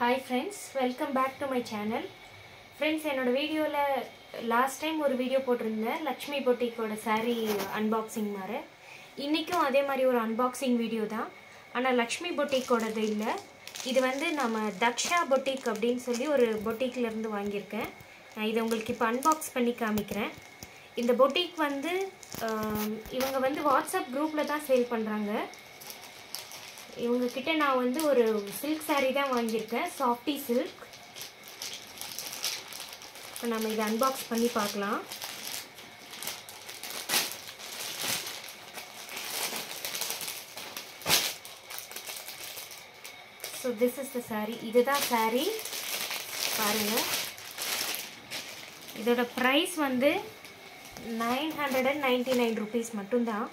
hi friends welcome back to my channel friends என்னோட வீடியோவில் last time ஒரு video போட்டிருந்தேன் லக்ஷ்மி பொட்டிக்கோட saree அன்பாக்சிங் மாதிரி இன்றைக்கும் அதே மாதிரி ஒரு அன்பாக்சிங் வீடியோ தான் ஆனால் லக்ஷ்மி பொட்டிக்கோடது இல்லை இது வந்து நம்ம தக்ஷா பொட்டிக் அப்படின்னு சொல்லி ஒரு பொட்டிக்ல இருந்து வாங்கியிருக்கேன் நான் இதை உங்களுக்கு இப்போ அன்பாக்ஸ் பண்ணி காமிக்கிறேன் இந்த பொட்டிக் வந்து ஆம், இவங்க வந்து வாட்ஸ்அப் குரூப்பில் தான் சேல் பண்ணுறாங்க இவங்க கிட்ட நான் வந்து ஒரு சில்க் saree தான் வாங்கியிருக்கேன் சாஃப்டி சில்க் இப்போ நம்ம இதை அன்பாக்ஸ் பண்ணி பார்க்கலாம் so this is the saree இதுதான் saree பாருங்க இதோட ப்ரைஸ் வந்து nine hundred and ninety nine rupees மட்டும்தான்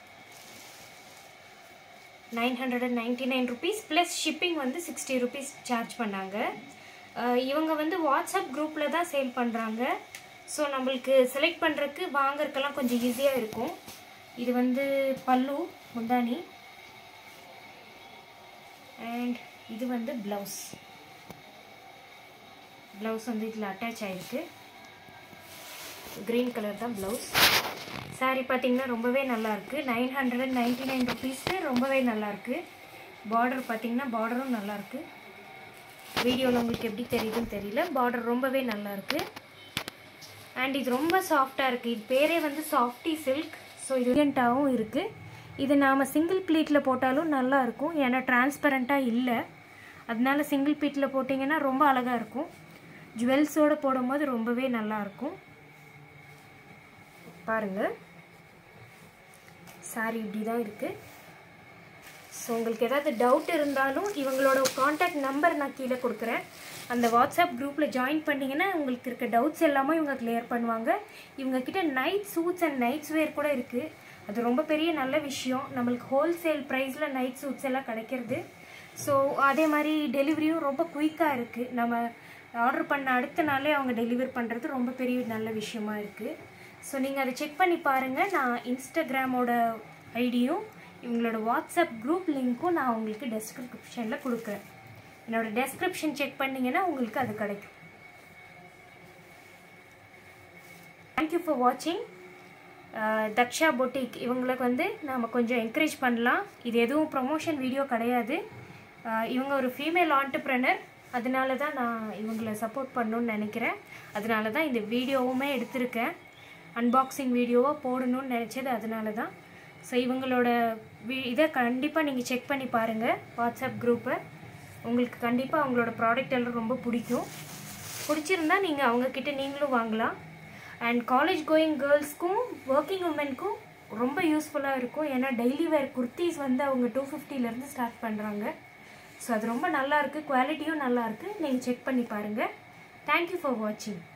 nine hundred and ninety nine rupees plus shipping வந்து சிக்ஸ்டி ருபீஸ் சார்ஜ் பண்ணாங்க அஹ் இவங்க வந்து வாட்ஸ்அப் குரூப்பில் தான் சேல் பண்ணுறாங்க ஸோ நம்மளுக்கு செலக்ட் பண்ணுறதுக்கு வாங்குறதுக்கெல்லாம் கொஞ்சம் ஈஸியாக இருக்கும் இது வந்து பல்லு முந்தானி அண்ட் இது வந்து ப்ளவுஸ் ப்ளவுஸ் வந்து இதில் அட்டாச் ஆகிருக்கு க்ரீன் கலர் தான் ப்ளவுஸ் saree பார்த்தீங்கன்னா ரொம்பவே நல்லா இருக்கு nine hundred and ninety nine rupees ரொம்பவே நல்லா இருக்கு பார்டர் பார்த்தீங்கன்னா பார்டரும் நல்லா இருக்கு வீடியோவில் உங்களுக்கு எப்படி தெரியுதுன்னு தெரியல பார்டர் ரொம்பவே நல்லா இருக்கு அண்ட் இது ரொம்ப சாஃப்டாக இருக்குது இது பேரே வந்து சாஃப்டி சில்க் ஸோ இது யூனியன்ட்டாகவும் இருக்குது இது நாம் சிங்கிள் ப்ளீட்டில் போட்டாலும் நல்லா இருக்கும் ஏன்னா டிரான்ஸ்பரண்ட்டாக இல்லை அதனால சிங்கிள் ப்ளீட்டில் போட்டிங்கன்னா ரொம்ப அழகாக இருக்கும் ஜுவல்ஸோடு போடும்போது ரொம்பவே நல்லா இருக்கும் பாருங்கள் சாரி இப்படி தான் இருக்குது ஸோ உங்களுக்கு ஏதாவது டவுட் இருந்தாலும் இவங்களோட காண்டாக்ட் நம்பர் நான் கீழே கொடுக்குறேன் அந்த வாட்ஸ்அப் குரூப்பில் ஜாயின் பண்ணிங்கன்னா உங்களுக்கு இருக்க டவுட்ஸ் எல்லாமே இவங்க கிளியர் பண்ணுவாங்க இவங்க கிட்ட night suits and nights wear கூட இருக்குது அது ரொம்ப பெரிய நல்ல விஷயம் நம்மளுக்கு ஹோல்சேல் ப்ரைஸில் நைட் சூட்ஸ் எல்லாம் கிடைக்கிறது ஸோ அதே மாதிரி டெலிவரியும் ரொம்ப குயிக்காக இருக்குது நம்ம ஆர்டர் பண்ண அடுத்த நாளே அவங்க டெலிவர் பண்ணுறது ரொம்ப பெரிய நல்ல விஷயமா இருக்குது ஸோ நீங்கள் அதை செக் பண்ணி பாருங்கள் நான் இன்ஸ்டாகிராமோட ஐடியும் இவங்களோட வாட்ஸ்அப் குரூப் லிங்க்கும் நான் உங்களுக்கு டெஸ்கிரிப்ஷனில் கொடுக்குறேன் என்னோட டெஸ்கிரிப்ஷன் செக் பண்ணிங்கன்னா உங்களுக்கு அது கிடைக்கும் தேங்க்யூ ஃபார் வாட்சிங் தக்ஷா பொட்டிக் இவங்களுக்கு வந்து நாம் கொஞ்சம் என்கரேஜ் பண்ணலாம் இது எதுவும் ப்ரமோஷன் வீடியோ கிடையாது அஹ் இவங்க ஒரு ஃபீமேல் ஆண்டர்ப்ரனர் அதனால தான் நான் இவங்களை சப்போர்ட் பண்ணணும்னு நினைக்கிறேன் அதனால தான் இந்த வீடியோவுமே எடுத்திருக்கேன் அன்பாக்சிங் வீடியோவாக போடணும்னு நினச்சது அதனால தான் ஸோ இவங்களோட வி இதை கண்டிப்பாக நீங்கள் செக் பண்ணி பாருங்கள் வாட்ஸ்அப் குரூப்பை உங்களுக்கு கண்டிப்பாக அவங்களோட ப்ராடக்ட் எல்லாம் ரொம்ப பிடிக்கும் பிடிச்சிருந்தா நீங்கள் அவங்கக்கிட்ட நீங்களும் வாங்கலாம் அண்ட் காலேஜ் கோயிங் கேர்ள்ஸ்க்கும் ஒர்க்கிங் உமனுக்கும் ரொம்ப யூஸ்ஃபுல்லாக இருக்கும் ஏன்னா டெய்லி வேர் குர்த்திஸ் வந்து அவங்க டூ ஃபிஃப்டிலேருந்து ஸ்டார்ட் பண்ணுறாங்க ஸோ அது ரொம்ப நல்லா இருக்குது குவாலிட்டியும் நல்லா இருக்குது நீங்கள் செக் பண்ணி பாருங்கள் தேங்க்யூ ஃபார் வாட்சிங்